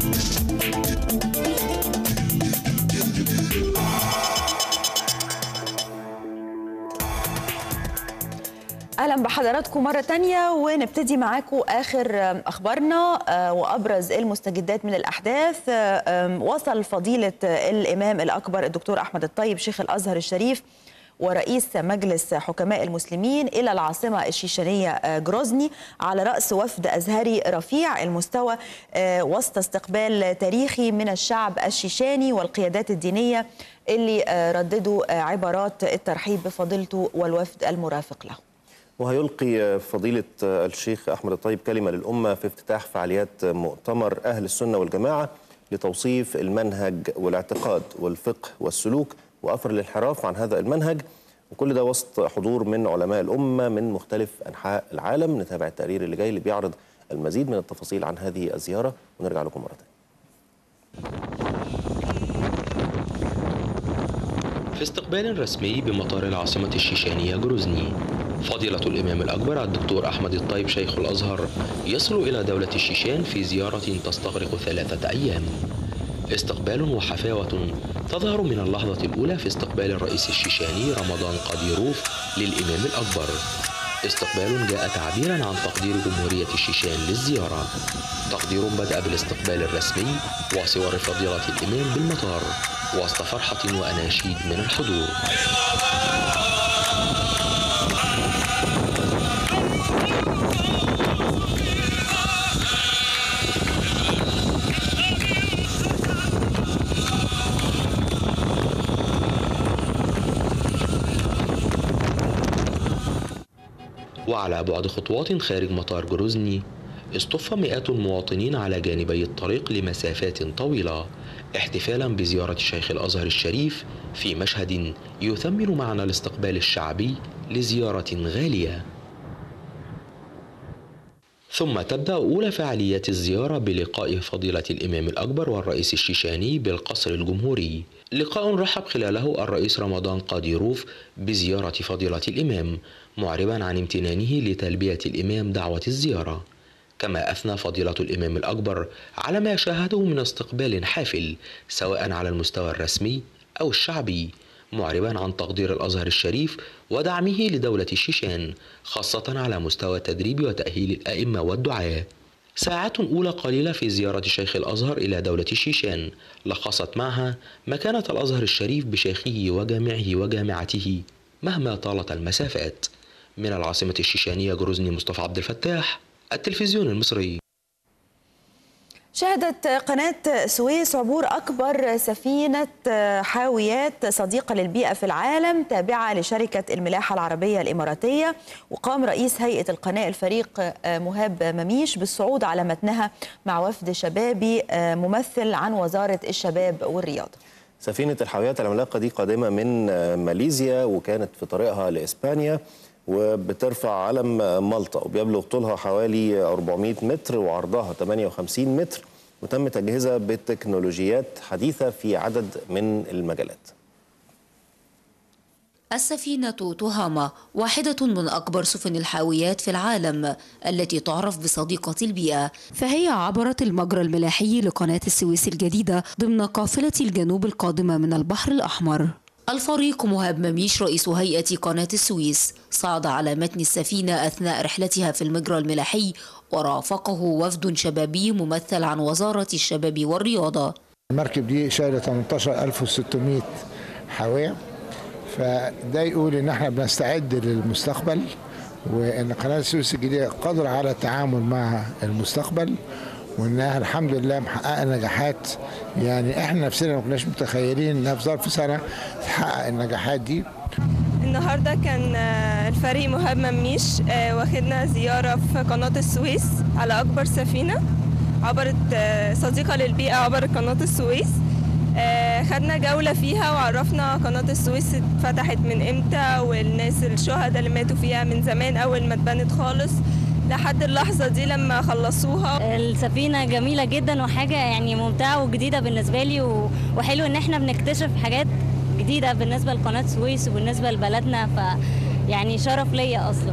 اهلا بحضراتكم مره تانية ونبتدي معاكم اخر اخبارنا وابرز المستجدات من الاحداث وصل فضيله الامام الاكبر الدكتور احمد الطيب شيخ الازهر الشريف ورئيس مجلس حكماء المسلمين الى العاصمه الشيشانيه جروزني على راس وفد ازهري رفيع المستوى وسط استقبال تاريخي من الشعب الشيشاني والقيادات الدينيه اللي رددوا عبارات الترحيب بفضيلته والوفد المرافق له. وهيلقي فضيلة الشيخ أحمد الطيب كلمة للأمة في افتتاح فعاليات مؤتمر أهل السنة والجماعة لتوصيف المنهج والاعتقاد والفقه والسلوك وأثر الانحراف عن هذا المنهج وكل ده وسط حضور من علماء الأمة من مختلف أنحاء العالم نتابع التقرير اللي جاي اللي بيعرض المزيد من التفاصيل عن هذه الزيارة ونرجع لكم مرة تانية في استقبال رسمي بمطار العاصمة الشيشانية جروزني فضيلة الإمام الأكبر الدكتور أحمد الطيب شيخ الأزهر يصل إلى دولة الشيشان في زيارة تستغرق ثلاثة أيام استقبال وحفاوة تظهر من اللحظة الأولى في استقبال الرئيس الشيشاني رمضان قاديروف للإمام الأكبر استقبال جاء تعبيرا عن تقدير جمهورية الشيشان للزيارة تقدير بدأ بالاستقبال الرسمي وصور فضيلة الإمام بالمطار وسط فرحة وأناشيد من الحضور وعلى بعد خطوات خارج مطار جروزني اصطف مئات المواطنين على جانبي الطريق لمسافات طويلة احتفالا بزيارة شيخ الأزهر الشريف في مشهد يثمن معنى الاستقبال الشعبي لزيارة غالية ثم تبدأ أولى فعاليات الزيارة بلقاء فضيلة الإمام الأكبر والرئيس الشيشاني بالقصر الجمهوري لقاء رحب خلاله الرئيس رمضان قاديروف بزيارة فضيلة الإمام معربا عن امتنانه لتلبية الإمام دعوة الزيارة كما أثنى فضيلة الإمام الأكبر على ما شاهده من استقبال حافل سواء على المستوى الرسمي أو الشعبي معربا عن تقدير الأزهر الشريف ودعمه لدولة الشيشان خاصة على مستوى تدريب وتأهيل الأئمة والدعاة ساعات أولى قليلة في زيارة شيخ الأزهر إلى دولة الشيشان لخصت معها مكانة الأزهر الشريف بشيخه وجامعه وجامعته مهما طالت المسافات من العاصمة الشيشانية جروزني مصطفى عبد الفتاح التلفزيون المصري شهدت قناة سويس عبور أكبر سفينة حاويات صديقة للبيئة في العالم تابعة لشركة الملاحة العربية الإماراتية وقام رئيس هيئة القناة الفريق مهاب مميش بالصعود على متنها مع وفد شبابي ممثل عن وزارة الشباب والرياضة سفينة الحاويات العملاقة دي قادمة من ماليزيا وكانت في طريقها لإسبانيا وبترفع علم مالطا وبيبلغ طولها حوالي 400 متر وعرضها 58 متر وتم تجهيزها بتكنولوجيات حديثة في عدد من المجالات السفينة توهاما واحدة من أكبر سفن الحاويات في العالم التي تعرف بصديقة البيئة فهي عبرت المجرى الملاحي لقناة السويس الجديدة ضمن قافلة الجنوب القادمة من البحر الأحمر الفريق مهاب مميش رئيس هيئة قناة السويس صعد على متن السفينة أثناء رحلتها في المجرى الملاحي ورافقه وفد شبابي ممثل عن وزارة الشباب والرياضة المركب دي شايلة 18600 حاوية فده يقول ان احنا بنستعد للمستقبل وان قناة السويس الجديدة قادرة على التعامل مع المستقبل وانها الحمد لله محققه نجاحات يعني احنا نفسنا ما كناش متخيلين انها في ظرف سنه تحقق النجاحات دي النهارده كان الفريق مهاب مميش واخدنا زياره في قناه السويس على اكبر سفينه عبرت صديقه للبيئه عبرت قناه السويس خدنا جولة فيها وعرفنا قناة السويس اتفتحت من امتى والناس الشهداء اللي ماتوا فيها من زمان أول ما اتبنت خالص لحد اللحظة دي لما خلصوها السفينة جميلة جدا وحاجة يعني ممتعة وجديدة بالنسبة لي وحلو ان احنا بنكتشف حاجات جديدة بالنسبة لقناة سويس وبالنسبة لبلدنا ف يعني شرف ليا اصلا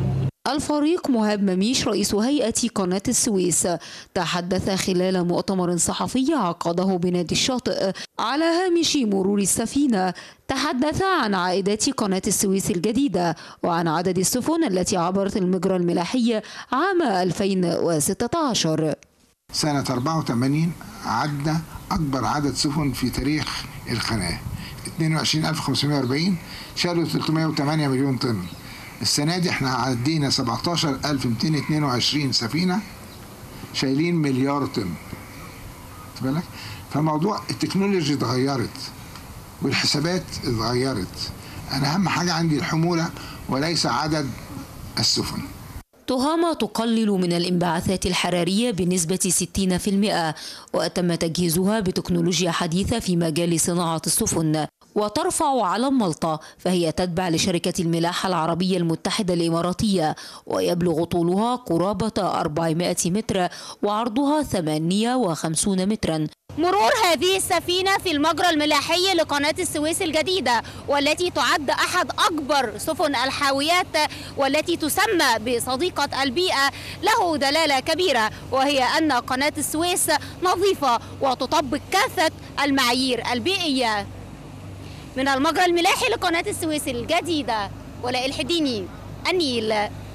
الفريق مهاب مميش رئيس هيئة قناة السويس تحدث خلال مؤتمر صحفي عقده بنادي الشاطئ على هامش مرور السفينة تحدث عن عائدات قناة السويس الجديدة وعن عدد السفن التي عبرت المجرى الملاحي عام 2016 سنة 84 عدى أكبر عدد سفن في تاريخ القناة 22540 شالوا 308 مليون طن السنة دي احنا عدينا 17222 سفينة شايلين مليار طن خد بالك فموضوع التكنولوجي اتغيرت والحسابات اتغيرت انا اهم حاجة عندي الحمولة وليس عدد السفن تهامة تقلل من الانبعاثات الحرارية بنسبة 60% وتم تجهيزها بتكنولوجيا حديثة في مجال صناعة السفن وترفع علم مالطا فهي تتبع لشركة الملاحة العربية المتحدة الإماراتية ويبلغ طولها قرابة 400 متر وعرضها 58 مترا مرور هذه السفينة في المجرى الملاحي لقناة السويس الجديدة والتي تعد أحد أكبر سفن الحاويات والتي تسمى بصديقة البيئة له دلالة كبيرة وهي أن قناة السويس نظيفة وتطبق كافة المعايير البيئية من المجرى الملاحي لقناة السويس الجديدة ولاء الحديني النيل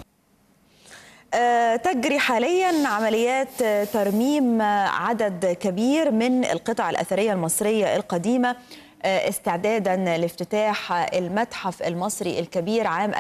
آه، تجري حاليا عمليات آه، ترميم آه، عدد كبير من القطع الأثرية المصرية القديمة آه، استعدادا لافتتاح المتحف المصري الكبير عام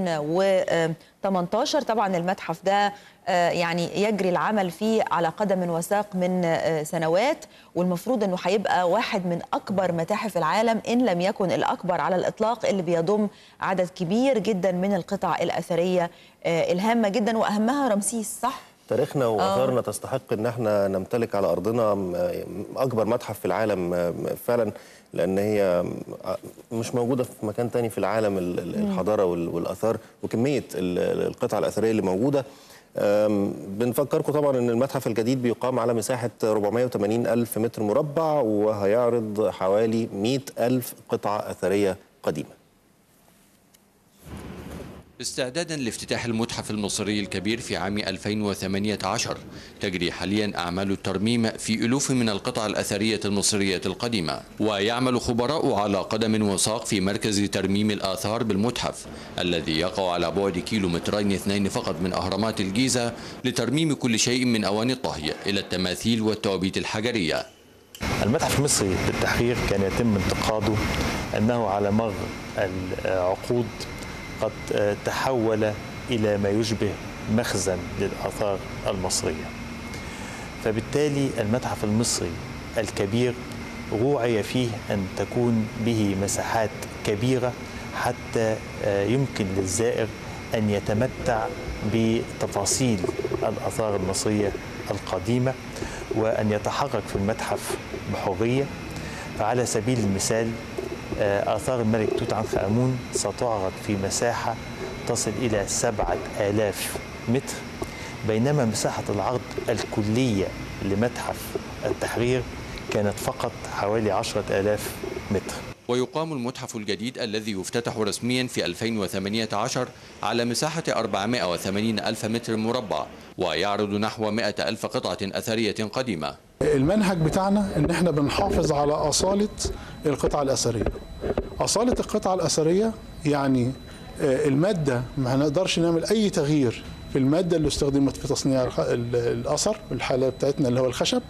2018 طبعا المتحف ده آه، يعني يجري العمل فيه على قدم وساق من آه، سنوات والمفروض انه هيبقى واحد من اكبر متاحف العالم ان لم يكن الاكبر على الاطلاق اللي بيضم عدد كبير جدا من القطع الاثريه آه، الهامه جدا واهمها رمسيس صح؟ تاريخنا واثارنا تستحق ان احنا نمتلك على ارضنا م- اكبر متحف في العالم م- فعلا لان هي م- مش موجوده في مكان تاني في العالم ال- ال- الحضاره وال- والاثار وكميه ال- القطع الاثريه اللي موجوده أم، بنفكركم طبعا ان المتحف الجديد بيقام على مساحه 480 الف متر مربع وهيعرض حوالي 100 الف قطعه اثريه قديمه استعدادا لافتتاح المتحف المصري الكبير في عام 2018 تجري حاليا أعمال الترميم في ألوف من القطع الأثرية المصرية القديمة ويعمل خبراء على قدم وساق في مركز ترميم الآثار بالمتحف الذي يقع على بعد كيلومترين اثنين فقط من أهرامات الجيزة لترميم كل شيء من أواني الطهي إلى التماثيل والتوابيت الحجرية المتحف المصري للتحرير كان يتم انتقاده أنه على مر العقود قد تحول إلى ما يشبه مخزن للآثار المصرية فبالتالي المتحف المصري الكبير روعي فيه أن تكون به مساحات كبيرة حتى يمكن للزائر أن يتمتع بتفاصيل الآثار المصرية القديمة وأن يتحرك في المتحف بحرية فعلى سبيل المثال آثار الملك توت عنخ آمون ستعرض في مساحة تصل إلى سبعة آلاف متر بينما مساحة العرض الكلية لمتحف التحرير كانت فقط حوالي عشرة آلاف متر ويقام المتحف الجديد الذي يفتتح رسميا في 2018 على مساحة 480 ألف متر مربع ويعرض نحو 100 ألف قطعة أثرية قديمة المنهج بتاعنا ان احنا بنحافظ على اصاله القطعه الاثريه اصاله القطعه الاثريه يعني الماده ما هنقدرش نعمل اي تغيير في الماده اللي استخدمت في تصنيع الاثر الحاله بتاعتنا اللي هو الخشب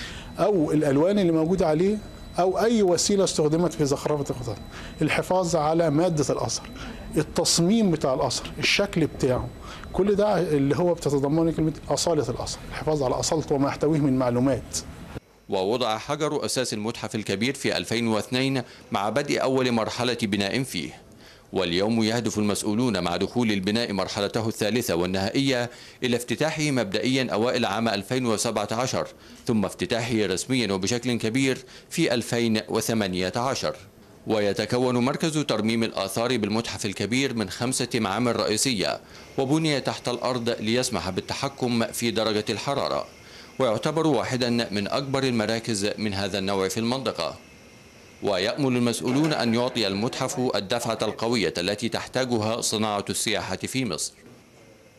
او الالوان اللي موجوده عليه او اي وسيله استخدمت في زخرفه القطع الحفاظ على ماده الاثر التصميم بتاع الاثر الشكل بتاعه كل ده اللي هو بتتضمن كلمه اصاله الاثر الحفاظ على اصالته وما يحتويه من معلومات ووضع حجر أساس المتحف الكبير في 2002 مع بدء أول مرحلة بناء فيه واليوم يهدف المسؤولون مع دخول البناء مرحلته الثالثة والنهائية إلى افتتاحه مبدئيا أوائل عام 2017 ثم افتتاحه رسميا وبشكل كبير في 2018 ويتكون مركز ترميم الآثار بالمتحف الكبير من خمسة معامل رئيسية وبني تحت الأرض ليسمح بالتحكم في درجة الحرارة ويعتبر واحدا من أكبر المراكز من هذا النوع في المنطقة ويأمل المسؤولون أن يعطي المتحف الدفعة القوية التي تحتاجها صناعة السياحة في مصر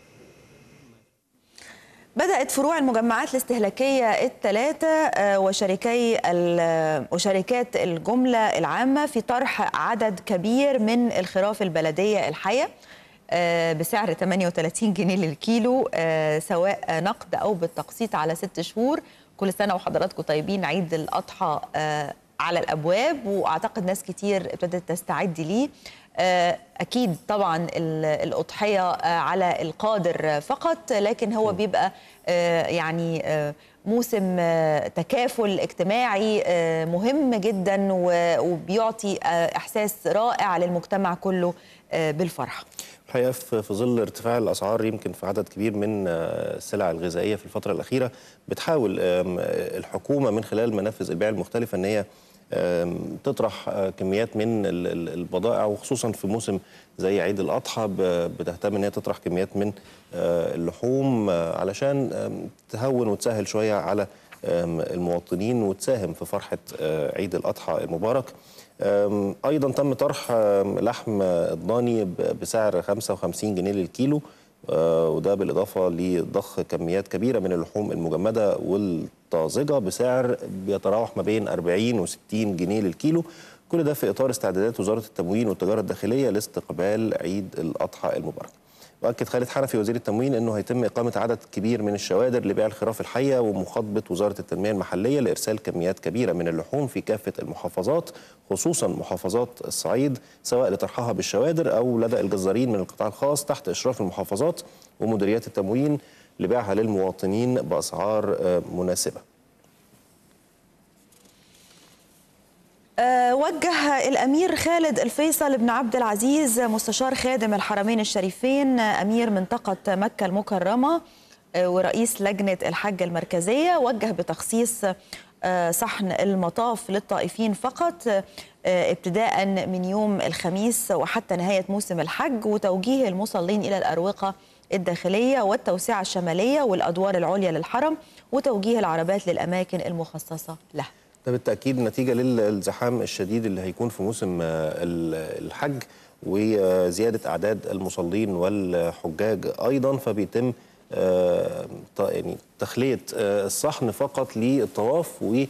بدأت فروع المجمعات الاستهلاكية الثلاثة وشركي وشركات الجملة العامة في طرح عدد كبير من الخراف البلدية الحية بسعر 38 جنيه للكيلو سواء نقد أو بالتقسيط على ست شهور كل سنة وحضراتكم طيبين عيد الأضحى على الأبواب وأعتقد ناس كتير ابتدت تستعد ليه اكيد طبعا الاضحيه على القادر فقط لكن هو بيبقى يعني موسم تكافل اجتماعي مهم جدا وبيعطي احساس رائع للمجتمع كله بالفرحه الحقيقه في ظل ارتفاع الاسعار يمكن في عدد كبير من السلع الغذائيه في الفتره الاخيره بتحاول الحكومه من خلال منافذ البيع المختلفه ان هي تطرح كميات من البضائع وخصوصا في موسم زي عيد الاضحى بتهتم ان هي تطرح كميات من اللحوم علشان تهون وتسهل شويه على المواطنين وتساهم في فرحه عيد الاضحى المبارك ايضا تم طرح لحم الضاني بسعر 55 جنيه للكيلو وده بالاضافه لضخ كميات كبيره من اللحوم المجمده والطازجه بسعر بيتراوح ما بين 40 و60 جنيه للكيلو كل ده في اطار استعدادات وزاره التموين والتجاره الداخليه لاستقبال عيد الاضحى المبارك. واكد خالد حنفي وزير التموين انه هيتم اقامه عدد كبير من الشوادر لبيع الخراف الحيه ومخاطبه وزاره التنميه المحليه لارسال كميات كبيره من اللحوم في كافه المحافظات خصوصا محافظات الصعيد سواء لطرحها بالشوادر او لدى الجزارين من القطاع الخاص تحت اشراف المحافظات ومديريات التموين لبيعها للمواطنين باسعار مناسبه. وجه الامير خالد الفيصل بن عبد العزيز مستشار خادم الحرمين الشريفين امير منطقه مكه المكرمه ورئيس لجنه الحج المركزيه وجه بتخصيص صحن المطاف للطائفين فقط ابتداء من يوم الخميس وحتى نهايه موسم الحج وتوجيه المصلين الى الاروقه الداخليه والتوسعه الشماليه والادوار العليا للحرم وتوجيه العربات للاماكن المخصصه له. ده بالتاكيد نتيجه للزحام الشديد اللي هيكون في موسم الحج وزياده اعداد المصلين والحجاج ايضا فبيتم يعني تخليه الصحن فقط للطواف و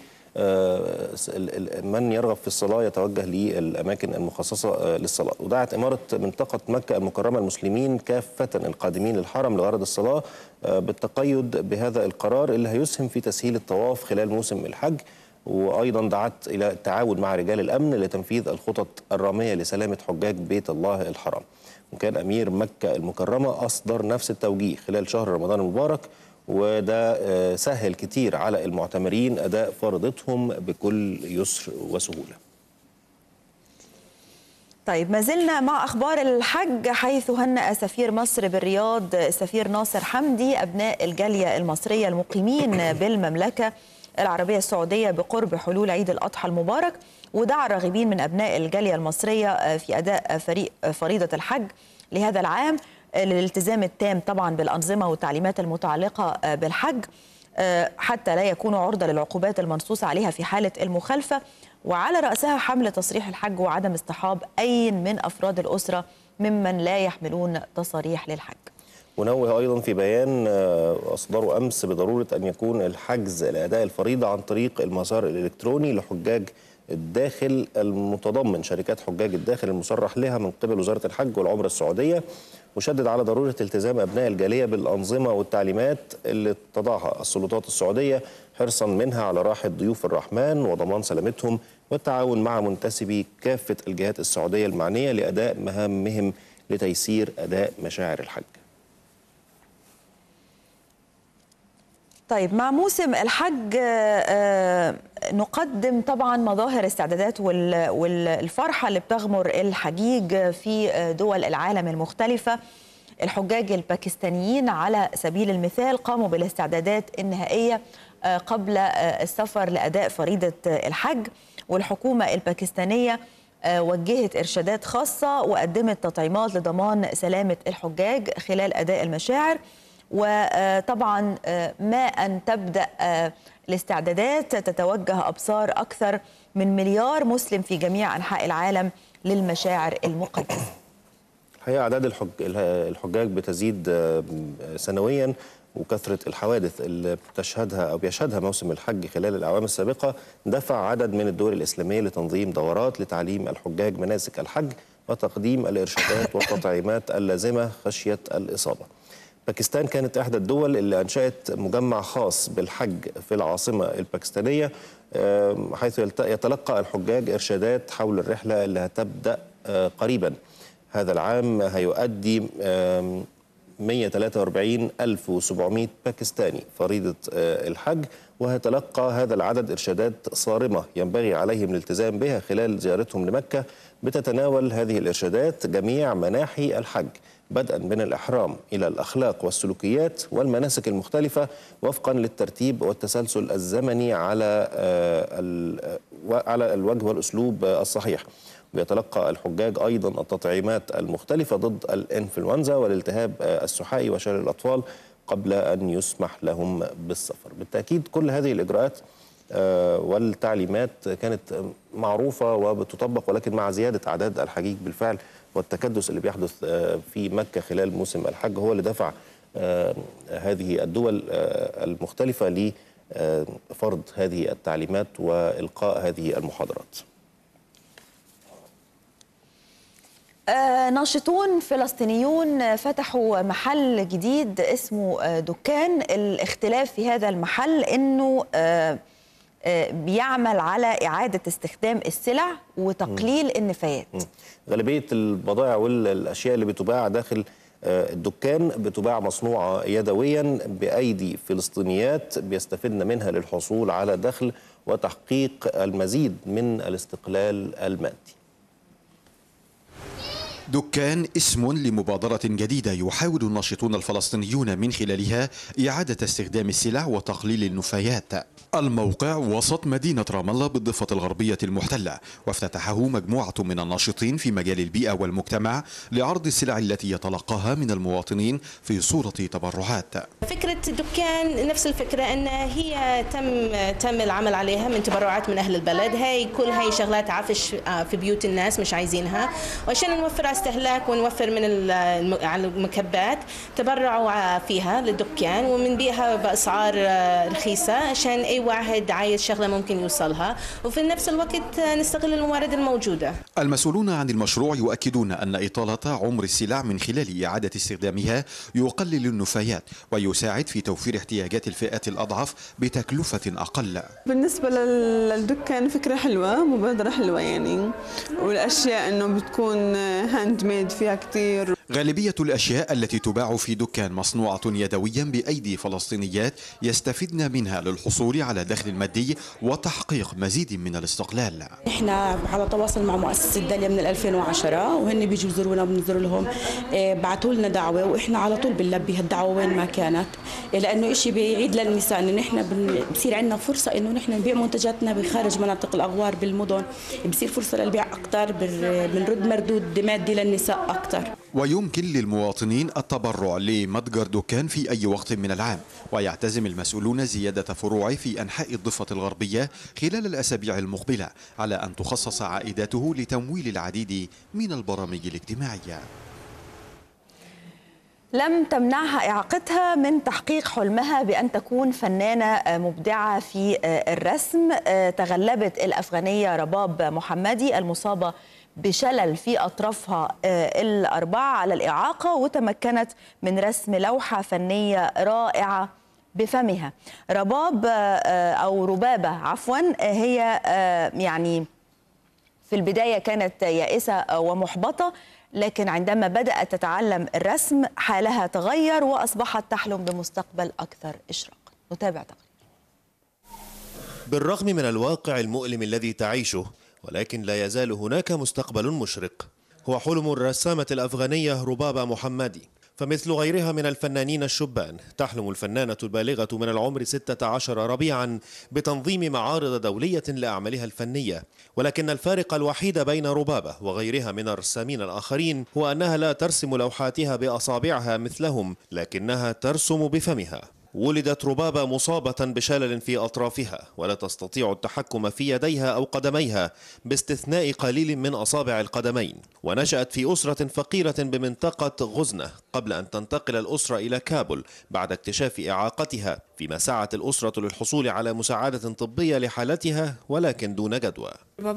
من يرغب في الصلاة يتوجه للأماكن المخصصة للصلاة ودعت إمارة منطقة مكة المكرمة المسلمين كافة القادمين للحرم لغرض الصلاة بالتقيد بهذا القرار اللي هيسهم في تسهيل الطواف خلال موسم الحج وايضا دعت الى التعاون مع رجال الامن لتنفيذ الخطط الراميه لسلامه حجاج بيت الله الحرام. وكان امير مكه المكرمه اصدر نفس التوجيه خلال شهر رمضان المبارك وده سهل كتير على المعتمرين اداء فرضتهم بكل يسر وسهوله. طيب ما زلنا مع اخبار الحج حيث هنأ سفير مصر بالرياض السفير ناصر حمدي ابناء الجاليه المصريه المقيمين بالمملكه العربية السعودية بقرب حلول عيد الأضحى المبارك ودعا الراغبين من أبناء الجالية المصرية في أداء فريق فريضة الحج لهذا العام للالتزام التام طبعا بالأنظمة والتعليمات المتعلقة بالحج حتى لا يكونوا عرضة للعقوبات المنصوص عليها في حالة المخالفة وعلى رأسها حمل تصريح الحج وعدم اصطحاب أي من أفراد الأسرة ممن لا يحملون تصاريح للحج ونوه ايضا في بيان اصدره امس بضروره ان يكون الحجز لاداء الفريضه عن طريق المسار الالكتروني لحجاج الداخل المتضمن شركات حجاج الداخل المصرح لها من قبل وزاره الحج والعمره السعوديه وشدد على ضروره التزام ابناء الجاليه بالانظمه والتعليمات اللي تضعها السلطات السعوديه حرصا منها على راحه ضيوف الرحمن وضمان سلامتهم والتعاون مع منتسبي كافه الجهات السعوديه المعنيه لاداء مهامهم لتيسير اداء مشاعر الحج. طيب مع موسم الحج نقدم طبعا مظاهر استعدادات والفرحة اللي بتغمر الحجيج في دول العالم المختلفة الحجاج الباكستانيين على سبيل المثال قاموا بالاستعدادات النهائية قبل السفر لأداء فريضة الحج والحكومة الباكستانية وجهت إرشادات خاصة وقدمت تطعيمات لضمان سلامة الحجاج خلال أداء المشاعر وطبعا ما أن تبدأ الاستعدادات تتوجه أبصار أكثر من مليار مسلم في جميع أنحاء العالم للمشاعر المقدسة الحقيقة أعداد الحج... الحجاج بتزيد سنويا وكثرة الحوادث اللي بتشهدها أو بيشهدها موسم الحج خلال الأعوام السابقة دفع عدد من الدول الإسلامية لتنظيم دورات لتعليم الحجاج مناسك الحج وتقديم الإرشادات والتطعيمات اللازمة خشية الإصابة باكستان كانت إحدى الدول اللي أنشأت مجمع خاص بالحج في العاصمة الباكستانية آم، حيث يلت- يتلقى الحجاج إرشادات حول الرحلة اللي هتبدأ آه، قريبا هذا العام هيؤدي آم، 143700 باكستاني فريضة آه، الحج وهيتلقى هذا العدد إرشادات صارمة ينبغي عليهم الالتزام بها خلال زيارتهم لمكة بتتناول هذه الإرشادات جميع مناحي الحج بدءا من الإحرام إلى الأخلاق والسلوكيات والمناسك المختلفة وفقا للترتيب والتسلسل الزمني على آه، ال- على الوجه والأسلوب آه، الصحيح ويتلقى الحجاج أيضا التطعيمات المختلفة ضد الإنفلونزا والالتهاب آه، السحائي وشلل الأطفال قبل أن يسمح لهم بالسفر بالتأكيد كل هذه الإجراءات آه، والتعليمات كانت معروفة وبتطبق ولكن مع زيادة أعداد الحجيج بالفعل والتكدس اللي بيحدث آه، في مكة خلال موسم الحج هو اللي دفع آه، هذه الدول آه، المختلفة لفرض هذه التعليمات وإلقاء هذه المحاضرات آه، ناشطون فلسطينيون فتحوا محل جديد اسمه آه، دكان الاختلاف في هذا المحل انه آه، آه، بيعمل على اعاده استخدام السلع وتقليل النفايات غالبية البضائع والأشياء اللي بتباع داخل آه، الدكان بتباع مصنوعة يدويا بأيدي فلسطينيات بيستفدن منها للحصول على دخل وتحقيق المزيد من الاستقلال المادي دكان اسم لمبادرة جديدة يحاول الناشطون الفلسطينيون من خلالها إعادة استخدام السلع وتقليل النفايات الموقع وسط مدينة رام الله بالضفة الغربية المحتلة وافتتحه مجموعة من الناشطين في مجال البيئة والمجتمع لعرض السلع التي يتلقاها من المواطنين في صورة تبرعات فكرة الدكان نفس الفكرة أن هي تم تم العمل عليها من تبرعات من أهل البلد هاي كل هاي شغلات عفش آه، في بيوت الناس مش عايزينها وعشان نوفر على استهلاك ونوفر من ال- الم- على المكبات تبرعوا ع- فيها للدكان ومنبيعها بأسعار آه، رخيصة عشان أي واحد عايز شغلة ممكن يوصلها وفي نفس الوقت آه، نستغل الموارد الموجودة المسؤولون عن المشروع يؤكدون أن إطالة عمر السلع من خلال إعادة استخدامها يقلل النفايات ويساعد في توفير احتياجات الفئات الأضعف بتكلفة أقل بالنسبة لل- للدكان فكرة حلوة مبادرة حلوة يعني والأشياء إنه بتكون هاند ميد فيها كتير غالبية الأشياء التي تباع في دكان مصنوعة يدويا بأيدي فلسطينيات يستفدن منها للحصول على دخل مادي وتحقيق مزيد من الاستقلال احنا على تواصل مع مؤسسه داليا من 2010 وهن بيجوا يزورونا بنزور لهم إيه، بعثوا لنا دعوه واحنا على طول بنلبي هالدعوه وين ما كانت إيه، لانه شيء بيعيد للنساء انه نحن بن- بصير عندنا فرصه انه نحن نبيع منتجاتنا بخارج مناطق الاغوار بالمدن بصير فرصه للبيع اكثر بنرد مردود مادي للنساء اكثر ويمكن للمواطنين التبرع لمتجر دكان في أي وقت من العام ويعتزم المسؤولون زيادة فروع في أنحاء الضفة الغربية خلال الأسابيع المقبلة على أن تخصص عائداته لتمويل العديد من البرامج الاجتماعية لم تمنعها إعاقتها من تحقيق حلمها بأن تكون فنانة مبدعة في الرسم تغلبت الأفغانية رباب محمدي المصابة بشلل في أطرافها الأربعة على الإعاقة وتمكنت من رسم لوحة فنية رائعة بفمها رباب أو ربابة عفوا هي يعني في البداية كانت يائسة ومحبطة لكن عندما بدأت تتعلم الرسم حالها تغير وأصبحت تحلم بمستقبل أكثر إشراقا نتابع تقرير بالرغم من الواقع المؤلم الذي تعيشه ولكن لا يزال هناك مستقبل مشرق هو حلم الرسامة الأفغانية ربابة محمدي فمثل غيرها من الفنانين الشبان تحلم الفنانة البالغة من العمر 16 ربيعا بتنظيم معارض دولية لأعمالها الفنية ولكن الفارق الوحيد بين ربابة وغيرها من الرسامين الآخرين هو أنها لا ترسم لوحاتها بأصابعها مثلهم لكنها ترسم بفمها ولدت ربابة مصابة بشلل في أطرافها ولا تستطيع التحكم في يديها أو قدميها باستثناء قليل من أصابع القدمين ونشأت في أسرة فقيرة بمنطقة غزنة قبل أن تنتقل الأسرة إلى كابول بعد اكتشاف إعاقتها فيما سعت الأسرة للحصول على مساعدة طبية لحالتها ولكن دون جدوى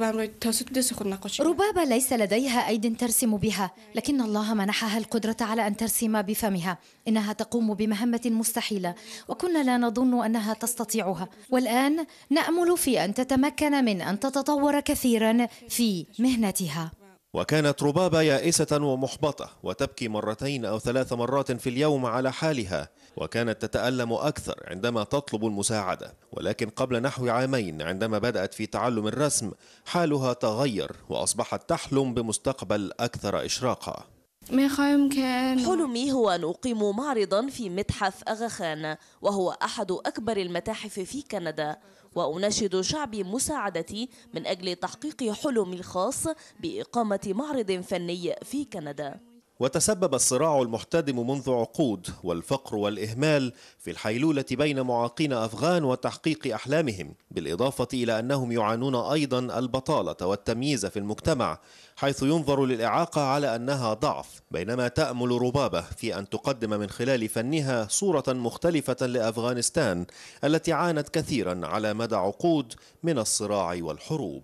ربابة ليس لديها أيد ترسم بها لكن الله منحها القدرة على أن ترسم بفمها إنها تقوم بمهمة مستحيلة وكنا لا نظن أنها تستطيعها والآن نأمل في أن تتمكن من أن تتطور كثيرا في مهنتها وكانت ربابة يائسة ومحبطة وتبكي مرتين أو ثلاث مرات في اليوم على حالها وكانت تتألم أكثر عندما تطلب المساعدة ولكن قبل نحو عامين عندما بدأت في تعلم الرسم حالها تغير وأصبحت تحلم بمستقبل أكثر إشراقا حلمي هو أن أقيم معرضا في متحف أغا خان وهو أحد أكبر المتاحف في كندا وأناشد شعبي مساعدتي من أجل تحقيق حلمي الخاص بإقامة معرض فني في كندا وتسبب الصراع المحتدم منذ عقود والفقر والإهمال في الحيلولة بين معاقين أفغان وتحقيق أحلامهم بالإضافة إلى أنهم يعانون أيضا البطالة والتمييز في المجتمع حيث ينظر للإعاقة على أنها ضعف بينما تأمل ربابة في أن تقدم من خلال فنها صورة مختلفة لأفغانستان التي عانت كثيرا على مدى عقود من الصراع والحروب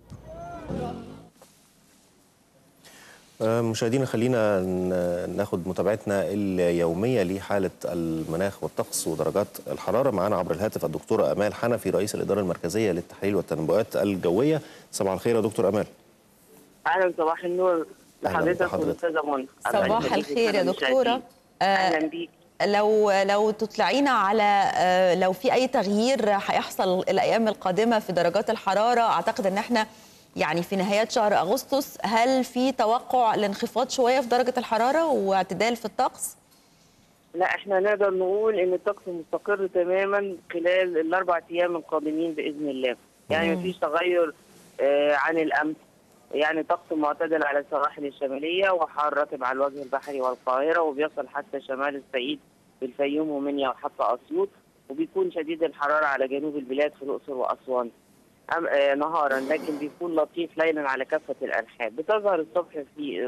مشاهدينا خلينا ناخد متابعتنا اليومية لحالة المناخ والطقس ودرجات الحرارة معانا عبر الهاتف الدكتورة أمال حنفي رئيس الإدارة المركزية للتحليل والتنبؤات الجوية صباح الخير يا دكتور أمال أهلا صباح النور لحضرتك والأستاذة منى صباح الخير يا دكتورة أهلا بيك لو لو تطلعينا على لو في أي تغيير هيحصل الأيام القادمة في درجات الحرارة أعتقد إن احنا يعني في نهايات شهر أغسطس هل في توقع لانخفاض شوية في درجة الحرارة واعتدال في الطقس؟ لا احنا نقدر نقول ان الطقس مستقر تماما خلال الاربع ايام القادمين باذن الله يعني مفيش تغير آه عن الامس يعني طقس معتدل على السواحل الشماليه وحار رطب على الوجه البحري والقاهره وبيصل حتى شمال الصعيد بالفيوم ومنيا وحتى اسيوط وبيكون شديد الحراره على جنوب البلاد في الاقصر واسوان أم آه نهارا لكن بيكون لطيف ليلا على كافة الأنحاء بتظهر الصبح في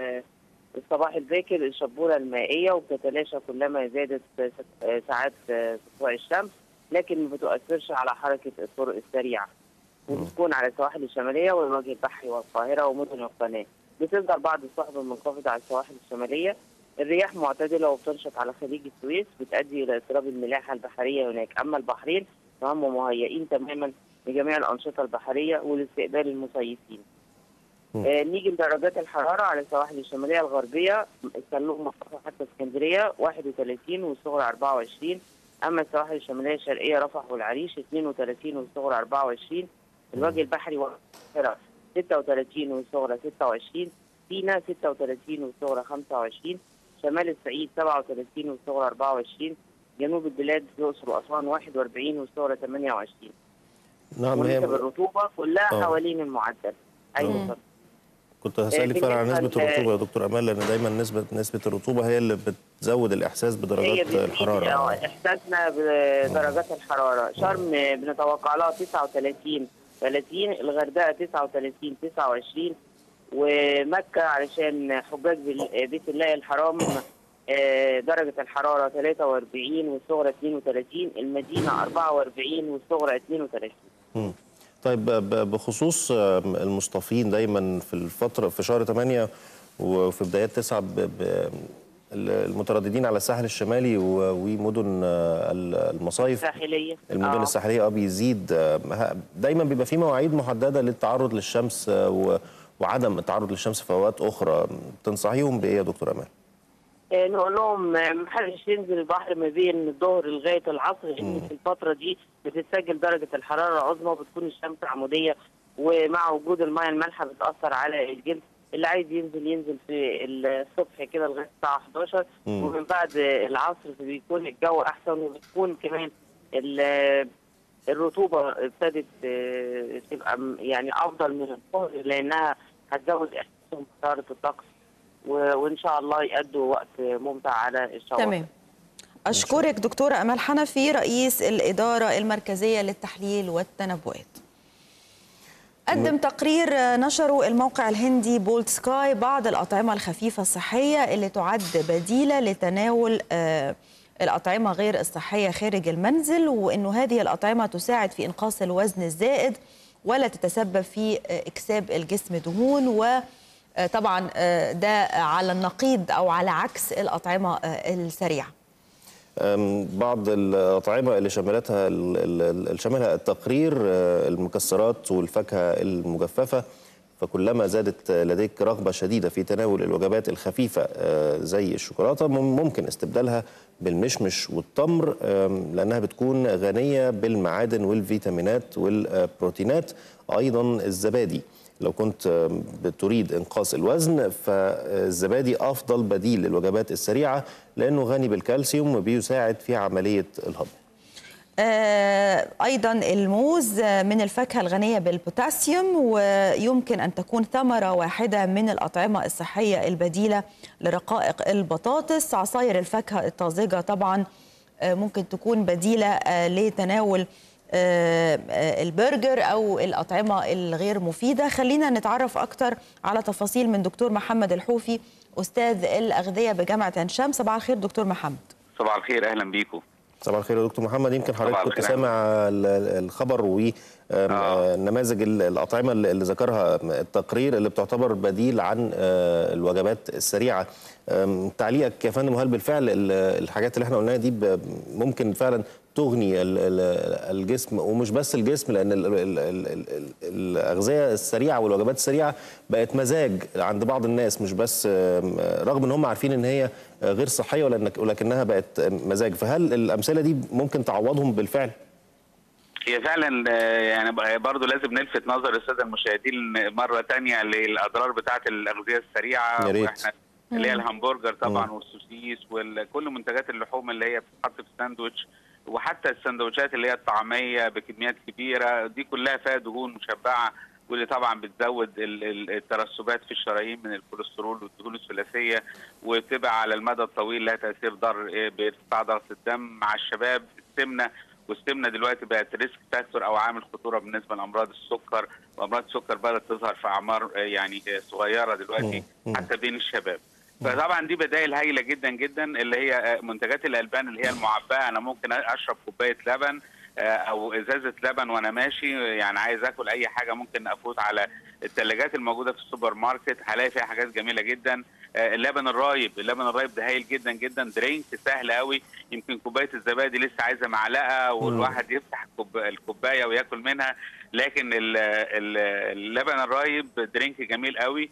الصباح الباكر الشبورة المائية وبتتلاشى كلما زادت ساعات سطوع الشمس لكن ما بتؤثرش على حركة الطرق السريعة وبتكون على السواحل الشمالية والوجه البحري والقاهرة ومدن القناة بتظهر بعض السحب المنخفضة على السواحل الشمالية الرياح معتدلة وبتنشط على خليج السويس بتؤدي إلى اضطراب الملاحة البحرية هناك أما البحرين فهم مهيئين تماما لجميع الأنشطة البحرية ولاستقبال المصيفين. آه نيجي لدرجات الحرارة على السواحل الشمالية الغربية السلوم مصطفى حتى اسكندرية 31 والصغرى 24 أما السواحل الشمالية الشرقية رفح والعريش 32 والصغرى 24 الوجه البحري والقاهرة 36 والصغرى 26 سينا 36 والصغرى 25 شمال الصعيد 37 والصغرى 24 جنوب البلاد الأقصر وأسوان 41 والصغرى 28 نعم هي الرطوبة كلها أوه. حوالين المعدل أيوة كنت هسألك فعلا عن نسبة الرطوبة يا دكتور أمال لأن دايما نسبة نسبة الرطوبة هي اللي بتزود الإحساس بدرجات الحرارة إحساسنا بدرجات الحرارة شرم بنتوقع لها 39 30 الغردقة 39 29 ومكة علشان حجاج بيت الله الحرام درجة الحرارة 43 والصغرى 32 المدينة 44 والصغرى 32 مم. طيب بخصوص المصطفين دايما في الفترة في شهر 8 وفي بدايات 9 ب... ب... المترددين على الساحل الشمالي ومدن المصايف الساحليه المدن آه. الساحليه اه بيزيد دايما بيبقى في مواعيد محدده للتعرض للشمس وعدم التعرض للشمس في اوقات اخرى تنصحيهم بايه يا دكتور امال؟ نقول لهم ما حدش ينزل البحر ما بين الظهر لغايه العصر لان في الفتره دي بتتسجل درجه الحراره العظمى وبتكون الشمس عموديه ومع وجود الميه المالحه بتاثر على الجلد اللي عايز ينزل ينزل في الصبح كده لغايه الساعه 11 مم. ومن بعد العصر بيكون الجو احسن وبتكون كمان الرطوبه ابتدت تبقى يعني افضل من الظهر لانها هتزود احساسهم بحراره الطقس وان شاء الله يأدوا وقت ممتع على الشواطئ تمام أشكرك دكتورة أمل حنفي رئيس الإدارة المركزية للتحليل والتنبؤات قدم تقرير نشره الموقع الهندي بولت سكاي بعض الأطعمة الخفيفة الصحية اللي تعد بديلة لتناول آه، الأطعمة غير الصحية خارج المنزل وأنه هذه الأطعمة تساعد في إنقاص الوزن الزائد ولا تتسبب في آه، إكساب الجسم دهون وطبعا ده على النقيض أو على عكس الأطعمة آه، السريعة أم، بعض الأطعمة اللي شملتها ال- ال- اللي شملها التقرير آه، المكسرات والفاكهة المجففة فكلما زادت لديك رغبة شديدة في تناول الوجبات الخفيفة آه، زي الشوكولاتة مم- ممكن استبدالها بالمشمش والتمر آم، لأنها بتكون غنية بالمعادن والفيتامينات والبروتينات أيضا الزبادي لو كنت آم، بتريد إنقاص الوزن فالزبادي أفضل بديل للوجبات السريعة لأنه غني بالكالسيوم وبيساعد في عملية الهضم آه، ايضا الموز آه، من الفاكهه الغنيه بالبوتاسيوم ويمكن ان تكون ثمره واحده من الاطعمه الصحيه البديله لرقائق البطاطس عصاير الفاكهه الطازجه طبعا آه، ممكن تكون بديله آه، لتناول آه، آه، البرجر او الاطعمه الغير مفيده خلينا نتعرف اكتر على تفاصيل من دكتور محمد الحوفي استاذ الاغذيه بجامعه عين شمس صباح الخير دكتور محمد صباح الخير اهلا بيكم صباح الخير يا دكتور محمد يمكن حضرتك صباح كنت الخير. سامع ال- الخبر ونماذج الأطعمة اللي اللي ذكرها التقرير اللي بتعتبر بديل عن آه، الوجبات السريعة آم، تعليقك يا فندم هل بالفعل ال- الحاجات اللي احنا قلناها دي ب- ممكن فعلا تغني ال- ال- الجسم ومش بس الجسم لأن ال- ال- ال- ال- ال- الأغذية السريعة والوجبات السريعة بقت مزاج عند بعض الناس مش بس آم، رغم ان هم عارفين ان هي غير صحية ولكن- ولكنها بقت مزاج فهل الأمثلة دي ممكن تعوضهم بالفعل؟ هي فعلا آه، يعني ب- برضو لازم نلفت نظر الساده المشاهدين مره تانية للاضرار بتاعه الاغذيه السريعه يا ريت. واحنا اللي هي مم. الهمبرجر طبعا مم. والسوسيس وكل منتجات اللحوم اللي هي بتتحط في الساندوتش وحتى السندوتشات اللي هي الطعميه بكميات كبيره دي كلها فيها دهون مشبعه واللي طبعا بتزود ال- ال- الترسبات في الشرايين من الكوليسترول والدهون الثلاثيه وبتبقى على المدى الطويل لها تاثير ضار إيه، بارتفاع ضغط الدم مع الشباب السمنه والسمنه دلوقتي بقت ريسك فاكتور او عامل خطوره بالنسبه لامراض السكر وامراض السكر بدات تظهر في اعمار آه، يعني آه، صغيره دلوقتي مم. حتى بين الشباب فطبعا دي بدائل هايله جدا جدا اللي هي آه، منتجات الالبان اللي هي المعبأه انا ممكن اشرب كوبايه لبن آه، او ازازه لبن وانا ماشي يعني عايز اكل اي حاجه ممكن افوت على الثلاجات الموجوده في السوبر ماركت هلاقي فيها حاجات جميله جدا آه، اللبن الرايب اللبن الرايب ده هايل جدا جدا درينك سهل قوي يمكن كوبايه الزبادي لسه عايزه معلقه والواحد يفتح الكوب- الكوبايه وياكل منها لكن ال- ال- اللبن الرايب درينك جميل قوي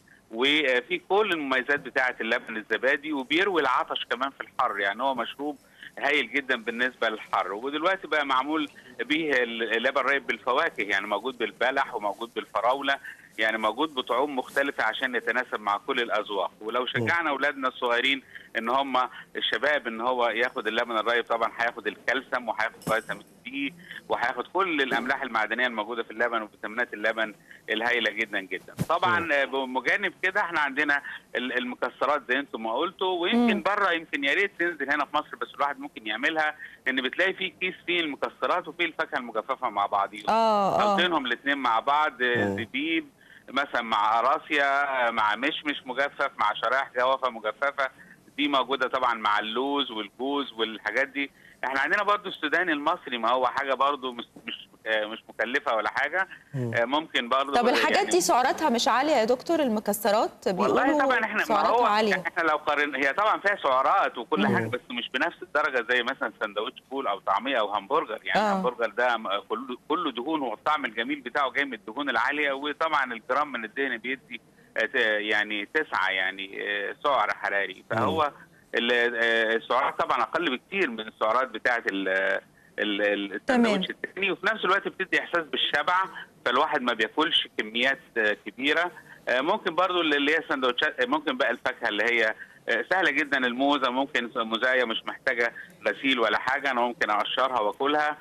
وفي كل المميزات بتاعه اللبن الزبادي وبيروي العطش كمان في الحر يعني هو مشروب هايل جدا بالنسبه للحر ودلوقتي بقى معمول به اللبن رايب بالفواكه يعني موجود بالبلح وموجود بالفراوله يعني موجود بطعوم مختلفه عشان يتناسب مع كل الاذواق ولو شجعنا اولادنا الصغيرين ان هم الشباب ان هو ياخد اللبن الرايب طبعا هياخد الكالسيوم وهياخد فيتامين دي وهياخد كل الاملاح المعدنيه الموجوده في اللبن وفيتامينات اللبن الهائله جدا جدا طبعا آه، بمجانب كده احنا عندنا ال- المكسرات زي انتم ما قلتوا ويمكن مم. بره يمكن يا ريت تنزل هنا في مصر بس الواحد ممكن يعملها ان بتلاقي في كيس فيه المكسرات وفيه الفاكهه المجففه مع بعضيهم اه اه حاطينهم الاثنين مع بعض آه، زبيب مثلا مع قراصيا آه، مع مشمش مجفف مع شرايح جوافه مجففه دي موجوده طبعا مع اللوز والجوز والحاجات دي احنا عندنا برضو السوداني المصري ما هو حاجه برضو مش مش آه، مش مكلفه ولا حاجه آه، ممكن برضو طب الحاجات يعني- دي سعراتها مش عاليه يا دكتور المكسرات والله بيقولوا طبعا احنا ما سعراتها هو عاليه احنا لو قارن هي طبعا فيها سعرات وكل مم. حاجه بس مش بنفس الدرجه زي مثلا سندوتش فول او طعميه او همبرجر يعني آه. الهمبرجر ده م- كله كله دهون والطعم الجميل بتاعه جاي من الدهون العاليه وطبعا الجرام من الدهن بيدي آه، ت- يعني تسعه يعني آه، سعر حراري فهو ال- آه، السعرات طبعا اقل بكتير من السعرات بتاعه ال- ال- ال- السندوتش التاني وفي نفس الوقت بتدي احساس بالشبع فالواحد ما بياكلش كميات آه، كبيره آه، ممكن برضو اللي هي سندوتشات آه، ممكن بقى الفاكهه اللي هي آه، سهله جدا الموزه ممكن موزايه مش محتاجه غسيل ولا حاجه انا ممكن اقشرها واكلها